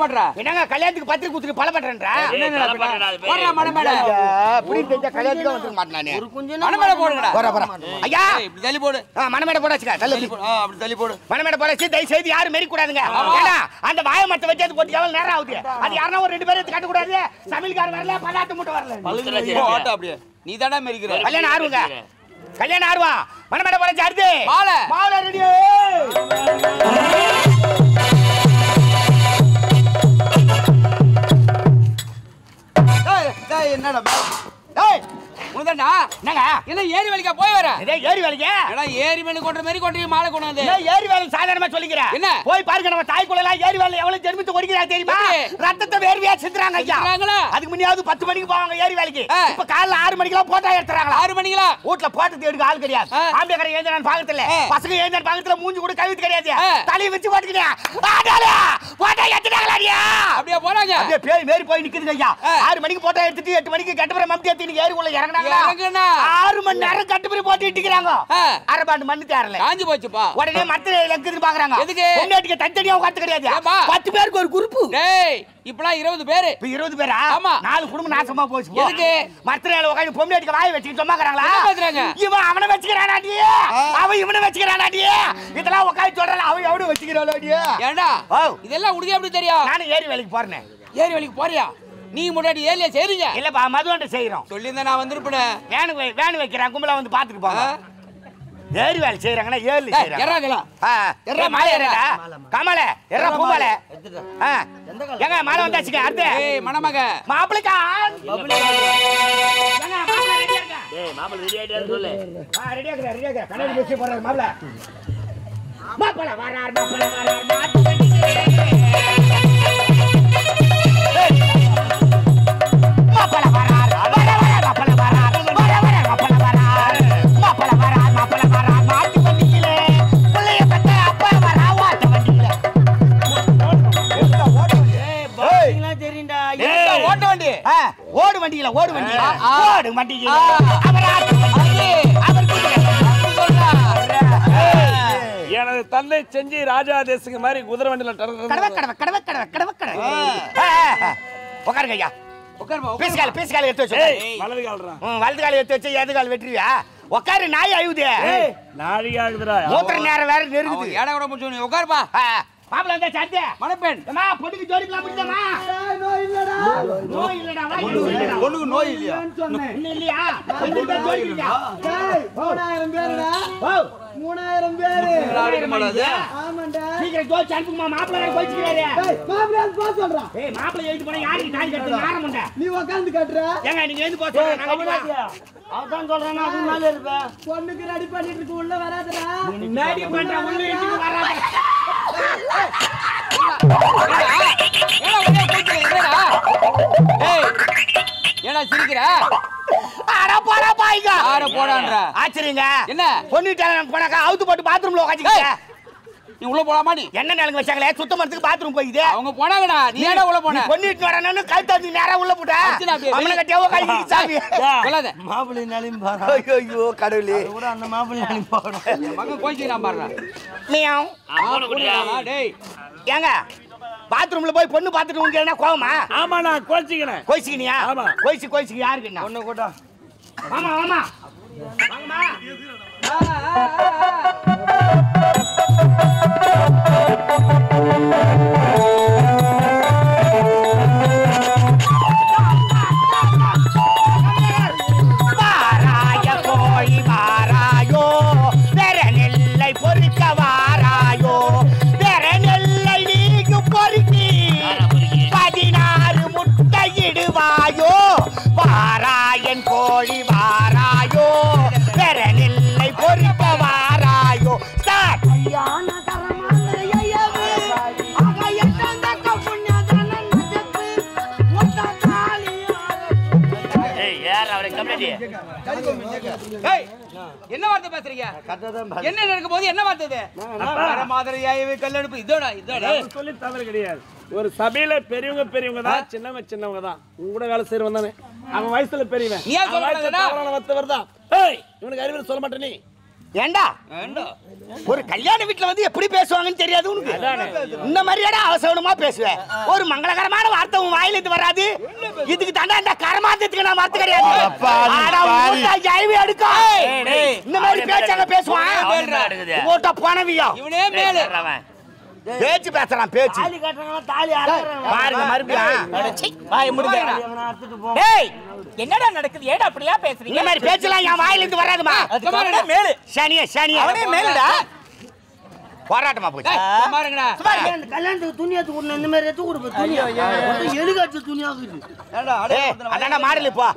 பண்ற என்னங்க கல்யாணத்துக்கு பத்திரிக்கை குத்துக்கு பல பண்றேன்றா என்னடா பின்ன? போடுறா மணமேடை இப்படி தெரிஞ்ச கல்யாணத்துக்கு வந்துக்க மாட்டேன் நானு ஒரு கொஞ்சம் மணமேடை போடுங்கடா போற போற ஐயா ஏய், இப்படி தள்ளி போடு ஆ, மணமேடை போட வச்சுக்க தள்ளு தள்ளி போடு ஆ, அப்படி தள்ளி போடு மணமேடை போட வச்சு தயவு செய்து யாரும் மெரி கூடாதுங்க ஏன்னா அந்த வாய மத்த வச்சு அது போட்டு எவ்வளவு நேரம் ஆகுது அது யாரா ஒரு ரெண்டு பேரும் எடுத்து கட்ட கூடாது சமையல்காரர் வரல பல்லாட்டு மூட்டை வரல போ, ஓட்டு அப்படியே நீ தானே மெரிக்கிற கல்யாணம் ஆர்வங்க கல்யாணம் ஆர்வா மணமேடை போட சாருது மாலை. மாலை ரெடி ஏய், ஏய், என்னடா ஏய் உனதாண்டா என்னங்க என்ன ஏரி வேலைக்கா போய் வர இதே ஏறி வேலைக்கு ஏடா ஏரி மேல கொண்ட மாதிரி கொண்டு மாலை கொண்டு வந்து ஏன் ஏரி வேலை சாதாரணமா சொல்லிக்கிறேன் என்ன? போய் பாருங்க நம்ம தாய்க்குள்ள எல்லாம் ஏரி வேலை எவ்வளவு ஜென்மத்து ஒடிக்கிறா தெரியுமா எப்படி? ரத்தத்தை வேர்வையா சிந்துறாங்க ஐயா சிந்துறாங்களா? அதுக்கு முன்னாடி பத்து மணிக்கு போவாங்க ஏரி வேலைக்கு ஆ. இப்ப காலைல ஆறு மணிக்கெல்லாம் போட்டா எடுத்துறாங்களா ஆறு மணிங்களா வீட்டுல போட்டது எடுக்க ஆள் கிடையாது ஆ. ஆம்பளை கடை ஏந்திரான் பாக்கத்துல ஆ. பசங்க ஏந்திரான் பாக்கத்துல மூஞ்சி கூட கழுத்து கிடையாது ஆ. தலையை வச்சு போட்டுக்கிறியா போட்டா எடுத்துட்டாங்களா அப்படியே போறாங்க அப்படியே பேய் மேரி போய் நிக்குதுங்க ஐயா ஆ. ஆறு மணிக்கு போட்டா எடுத்துட்டு எட்டு மணிக்கு கட்டுப்புற மம்டி எடுத்து ஏரி உள்ள இறங்குனாங்களா இறங்குனா. ஆறு மணி நேரம் கட்டுப்புற போட்டு இட்டுக்கிறாங்க ஆ. அரை பாண்டு மண்ணு தேரல காஞ்சி போச்சுப்பா உடனே மரத்துல லக்குது பாக்குறாங்க எதுக்கு? பொண்டாட்டிக்கு தனித்தனியா உட்காந்து கிடையாது ஏப்பா? பத்து பேருக்கு ஒரு குரூப்பு டேய் இப்பலாம் இருபது பேரு இப்ப இருபது பேரா ஆமா. நாலு குடும்பம் நாசமா போச்சு போ. எதுக்கு? மரத்துல உட்காந்து பொண்டாட்டிக்கு வாய் வச்சுக்கிட்டு சும்மாக்குறாங்களா என்ன பேசுறாங்க? இவன் அவனை வச்சுக்கிறானாடி அவன் இவனை வச்சுக்கிறானாடி இதெல்லாம் உட்காந்து சொல்றான் அவன் எவனும் வச்சுக்கிறானாடி ஏண்டா ஓ. இதெல்லாம் உனக்கு எப்படி தெரியும் நானும் ஏரி வேலைக்கு போறேன் ஏரி வேலைக்கு போறியா நீ முன்னாடி ஏரியா செய்றீங்க இல்லப்பா மதுவண்ட செய்யறோம் சொல்லியிருந்தா நான் வந்திருப்பேன் வேனு வை- வேனு வைக்கிறான் கும்பலா வந்து பாத்துட்டு போங்க ஏரி வேலை செய்யறாங்கன்னா ஏர்ல செய்யறாங்க எறாங்களா ஆ, எர்ரா மாலை எர்ரா கமல எர்ரா பூமல ஆ எங்க மாலை வந்தாச்சுங்க அடுத்து ஏய் மணமக மாப்பிளைக்கா ஏங்க மாப்பிளை ரெடியா இருக்கா டேய் மாப்பிள்ளை ரெடி ஆயிட்டாரு சொல்லு ஆ ரெடியா இருக்கா ரெடியா இருக்கா கண்ணாடி பேசி போறாரு மாப்பிளை மாப்பிளை வரார் மாப்பிளை வரார் மாட்டு வண்டியிலே. மாப்பிளை வரார் வர வர மாப்பிளை வரார் வர வர மாப்பிளை வரார் மாப்பிளை வரார் மாப்பிளை வரார் மாட்டு வண்டியிலே பிள்ளைய பெத்த அப்பா வரா ஓட்ட வண்டியிலே பாத்தீங்களா தெரியும்டா இந்த ஓட்ட வண்டி ஆ, ஓடு வண்டியில ஓடு வண்டியில ஆ. ஓடு வண்டியில ஆ. அவர் ஆட்டு வண்டி. அவர் குதிரை. எனது தந்தை செஞ்சு ராஜா தேசுக்கு மாதிரி குதிரை வண்டியில டர்ரு- கடவை கடவை கடவை கடவை கடவை கடவை ஆ, ஆ, ஆ. உட்காருங்க ஐயா உட்காருப்பா பீஸ் உட்காருப்பா. கால் பீஸ் கால் எடுத்து வச்சு ஏய் உட்காரு. வலது கால்றான் ம், வலது கால் எடுத்து வச்சு இடது கால் வெட்டுருவியா உட்காரு நாய் அழுவுது நாழிகை ஆகுதுடா மூத்திர நேரம் வேற அவன் நெருங்குது ஏடா கூட முடிச்சு நீ உட்காருப்பா ஆ, மாப்பிள்ளை வந்தா சாத்து மணப்பெண் அம்மா பொண்ணுக்கு ஜோடிக்கலாம் முடியுதாம்மா நோய் இல்லடா நோய் இல்லடா வா, நோய் இல்லடா பொண்ணுக்கு நோய் இல்லையா இன்னும் இல்லையா பொண்ணுக்கு தான் ஜோடி இல்லையா மூணாயிரம் பேருடா ஓ மூணாயிரம் பேரு விளையாட மாட்டாது ஆமாண்டா சீக்கிரம் ஜோடிச்சு அனுப்புமா மாப்பிள்ளை வேற கோச்சிக்கிறாரு ஏய், மாப்பிள்ளை போ சொல்றான் ஏய் மாப்பிள்ளை எழுதி போனா யாருக்கு தாலி கட்டுறது நாரமுண்ட நீ உக்காந்து கட்டுற ஏங்க நீங்க எழுந்து போக சொல்லுங்க நாங்க கட்டிக்கலாம். அதான் சொல்றேன் அது மேல இருப்பேன் பொண்ணுக்கு ரெடி பண்ணிட்டு இருக்கு உள்ள வராதுடா மேடி பண்ற உள்ள இழுத்துட்டு வராத. ஏடா ஒரே கூச்சல் என்னடா ஏய் ஏடா சிரிக்கிற அட போடா பாய்ங்க. யார போடான்ற ஆச்சரியங்க என்ன பொண்ணு வீட்டாளன் போனாக்கா அவுத்து போட்டு பாத்ரூம்ல உட்காந்துக்கிட்டு நீ உள்ள போலாமா நீ என்ன நிலங்க வச்சாங்களே சுத்தம் பண்றதுக்கு பாத்ரூம் போயிது அவங்க போனாங்கடா நீ ஏடா உள்ள போன பொண்ணு வீட்டு வரணும்னு கழுத்தாந்து நேரா உள்ள போட்டா அர்ச்சனா அப்படியே அவனை வெளிய- கட்டியாவோ கழுவி சாமி சொல்லாத மாப்பிள்ளை நாளையும் பாரு ஐயோ கடவுளே கூட அந்த மாப்பிள்ளை நாளையும் போகணும் என் மகன் கோச்சிக்கிறான் பாடுறா மியாவ். டேய் ஏங்க பாத்ரூம்ல போய் பொண்ணு பாத்துட்டு உங்களுக்கு கோவமா ஆமா நான் கோச்சிக்கிறேன் கோயிச்சுக்கினியா ஆமா. கோயிச்சு கோயிச்சுக்கு யாருக்கு என்ன ஒண்ணு கூட ஆமா ஆமா வாங்கம்மா. வாராய கோழி வாராயோ வேற நெல்லை பொறுக்க வாராயோ வேற நெல்லை நீக்கு பொறுக்கி பதினாறு முட்டையிடுவாயோ வாராயன் கோழி வாராயோ வேற நெல்லை பொறுக்க வாராயோ ஸ்டார்ட் ஏய் யார் அவரை கம்ப்ளீட் ஏய் என்ன வார்த்தை பேசுறீங்க என்ன நடக்க போது என்ன வார்த்தை இது வர மாதிரி ஆயவே கல்லெடுப்பு இதோட இதோட சொல்லி தவறு கிடையாது ஒரு சபையில பெரியவங்க பெரியவங்க தான் சின்னவங்க சின்னவங்க தான் உங்க கூட வேலை செய்யறவன் தானே அவன் வயசுல பெரியவன் நீ ஏன் சொல்ல அவன் வயசுல மாட்டேங்கிறா? தவறான மத்தவர் தான் ஏய் இவனுக்கு அறிவுரை சொல்ல மாட்டே நீ ஏண்டா ஏண்டா? ஒரு கல்யாண வீட்டுல வந்து எப்படி பேசுவாங்கன்னு தெரியாது உனக்கு இந்த மாதிரியாடா அவசரமா பேசுவேன் ஒரு மங்களகரமான வார்த்தை உன் வாயில இருந்து வராது இதுக்கு தாண்டா இந்த கரமாந்தத்துக்கு நான் வார்த்தை கிடையாது ஆடா, உன் மூட்டை ஜைவி அடுக்கா. இந்த மாதிரி பேச்சாங்க பேசுவான் பேசுறா. ஓட்ட போனவியா இவனே மேலு பேச்சு பேசுறான் பேச்சு தாலி கட்டுறாங்களா தாலி அறுக்கறாங்களா பாருங்க மறுபடியும் வாய் முடிங்க எவனா அறுத்துட்டு போ டேய் என்னடா நடக்குது ஏடா அப்படியா பேசுறீங்க இந்த மாதிரி பேச்செல்லாம் என் வாயில இருந்து வராதுமா அதுக்கு அவனே மேலு சனிய சனிய அவனே மேலுடா போராட்டமா போச்சு ஏய், பாருங்கடா இந்த கல்யாணத்துக்கு துணி எடுத்து கொடுக்கணும் இந்த மாதிரி எடுத்து கொடுப்ப துணி எலுகாச்சு துணி ஆகுது ஏண்டா, அடே, ஏய் அதான்டா மாடல் இப்போ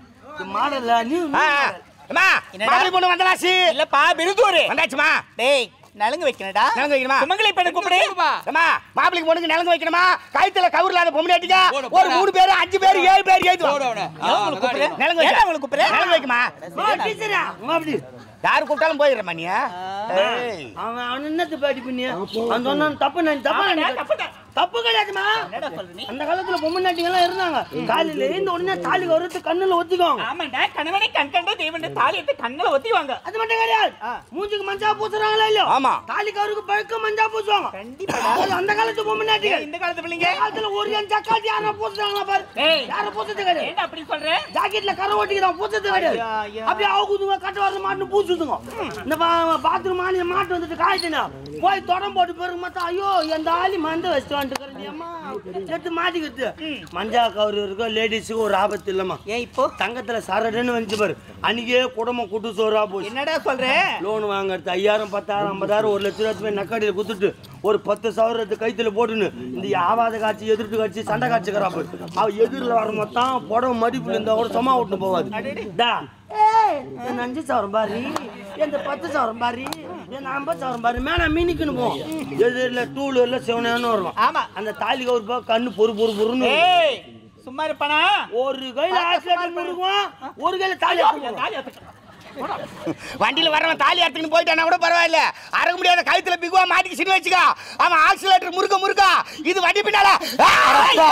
மாடல நீ ஆ, ஆ. அம்மா மாப்பிள்ளை பொண்ணு வந்தலாசி இல்லப்பா பிருதூரு வந்தாச்சுமா டேய் நலுங்கு வைக்கணும்டா நலங்கு வைக்கணுமா சுமங்கலி பெண்ணை கூப்பிடு கூப்பிடுப்பா. அம்மா மாப்பிளைக்கு பொண்ணுக்கு நலங்கு வைக்கணுமா கைத்துல கவுர் இல்லாத பொம்பளை அடிக்கா போடு, ஒரு போடா. மூணு பேரு அஞ்சு பேரு ஏழு பேரு போடு ஏத்துவோம் அவனை. ஆ, ஏன் உங்களுக்கு கூப்பிடு? அதான் நலங்கு ஏன்டா வைக்க உங்களுக்கு கூப்பிடு? நலங்கு வைக்குமா டீச்சரா அப்படி யாரு கூப்பிட்டாலும் போயிடுறேன் நீ ஏய். அவன் அவன் என்னத்து பாடி பண்ணி அவன் சொன்னான் தப்பு நான் தப்பா ஆமாடா, நினைக்கிறேன். தப்புடா. தப்பு கிடையாதுமா என்னடா சொல்ற நீ அந்த காலத்துல பொம்மை நாட்டிங்கெல்லாம் இருந்தாங்க காலையில எழுந்த உடனே தாலி கவுரத்து கண்ணுல ஒத்திக்குவாங்க ஆமாண்டா கணவனை கண் கண்டு தெய்வன் தாலி எடுத்து கண்ணுல ஒத்திவாங்க அது மட்டும் கிடையாது மூஞ்சுக்கு மஞ்சா பூசுறாங்களா இல்லையோ ஆமா. தாலி கவுருக்கு பழுக்க மஞ்சா பூசுவாங்க கண்டிப்பாடா. அது அந்த காலத்து பொம்மை நாட்டிகள் இந்த காலத்து பிள்ளைங்க இந்த காலத்துல ஒரு என் சக்காத்தி யாரா பூசுறாங்களா பாரு ஏய். யாரும் பூசுறது கிடையாது ஏன்டா அப்படி சொல்ற ஜாக்கெட்ல கரை ஓட்டிக்கிறான் பூசுறது கிடையாது ஐயா, ஐயா. அப்படியே அவுக்குதுங்க கட்ட வரது மாட்டு பூசுதுங்க இந்த பாத்ரூம் ஆளி மாட்டு வந்துட்டு காய்ச்சினா போய் தொடம் போட்டு பிறகு மத்தா ஐயோ எந்த ஆளி மந்த வச்சுட்டு வந்துட்டு அம்மா எடுத்து மாட்டிக்கிட்டு மஞ்சா கவுரு இருக்கும் லேடிஸுக்கு ஒரு ஆபத்து இல்லம்மா ஏன் இப்போ தங்கத்துல சரடுன்னு வந்துச்சு பாரு அன்னைக்கே குடும்பம் குட்டு சோறா போச்சு என்னடா சொல்ற லோன் வாங்குறது ஐயாயிரம் பத்தாயிரம் ஐம்பதாயிரம் ஒரு லட்ச ரூபாய் போய் நக்காடியில் குத்துட்டு ஒரு பத்து சவரத்து கைத்துல போட்டுன்னு இந்த ஆவாத காட்சி எதிர்த்து காட்சி சண்டை காட்சிக்கிறா போய் அவ எதிரில் வர மொத்தம் புடவை மடிப்புல இருந்தா கூட சும்மா விட்டு போவாது டா ஏய், என் அஞ்சு சவரம் பாரு எந்த பத்து சவரம் பாரு என் ஐம்பது சவரம் பாரு மேல மீனிக்குன்னு போவோம் எதிரில் டூ வீலர்ல சிவனான்னு வருவோம் ஆமா அந்த தாலி கவுர் பா கண்ணு பொறு பொறு பொறுன்னு ஏய் சும்மா இருப்பானா ஒரு கையில ஆக்சிடென்ட் இருக்கும் ஒரு கையில தாலி எடுத்துக்குவோம். தாலி எடுத்துக்க. வண்டியில வரவன் தாலி எடுத்துக்கிட்டு போயிட்டானா கூட பரவாயில்ல அறக்க முடியாத கழுத்துல பிகுவா மாட்டிக்கு சிடி வச்சுக்கா அவன் ஆக்சிலேட்டர் முறுக்க முறுக்கா இது வண்டி பின்னால ஏய்!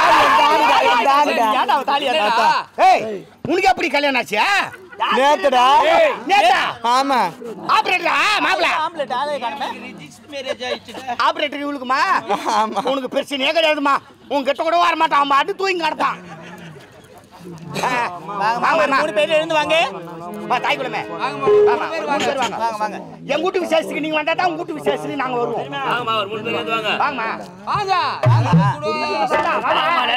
ஏன்டா அவ தாலி எடுத்தா? என்னடா? ஏய் உனக்கு எப்படி கல்யாணம் ஆச்சு நேத்துடா நேத்தா ஆமா ஆபரேட்டரா மாப்பிள ஆம்பளை ஆளே காணுமே. ஆபரேட்டர் இவளுக்குமா உனக்கு பிரச்சனையே கிடையாதுமா உன் கிட்ட கூட வர மாட்டான் அவன் பாட்டு தூங்கி கிடப்பான் ஆ, வாங்க, வாங்க, ஒரு அண்ணா. மூணு பேர் எழுந்து வாங்க வா, தாய் குலமே வாங்கம்மா, ஆமா, மூணு பேர் மூணு பேர் வாங்க. வாங்க. வாங்க வாங்க என் வீட்டு விசேஷத்துக்கு நீங்க வந்தா தான் உங்க வீட்டு விசேஷத்துக்கு நாங்க வருவோம் வாங்கம்மா வாங்க. சரிடா, வாங்க.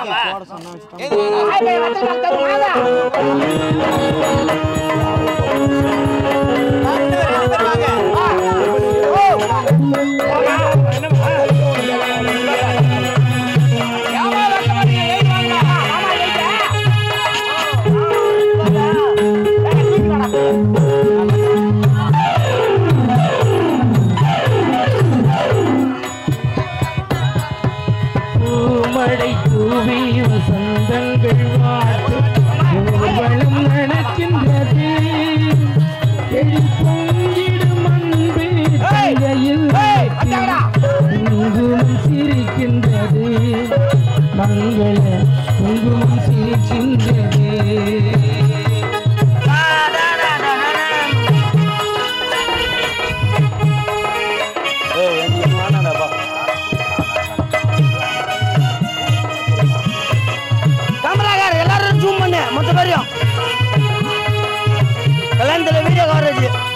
ஏது வாங்க? ஆய், போய் வந்து வந்து வாங்க. ஏம்மா வெட்ட மாட்டீங்க? ஏது வாங்க. பூமழை தூவி வசந்தங்கள் வாழ்த்து ஊர்வலம் நடக்கின்றது எழி பொங்கிடும் அன்பு தங்கையில் குங்குமம் சிரிக்கின்றது மங்கள குங்குமம் சிரிக்கின்றது கேமராக்கார் எல்லாரும் ஜூம் பண்ணு மொத்த பேரையும் கல்யாணத்துல வீடியோ கவரேஜ்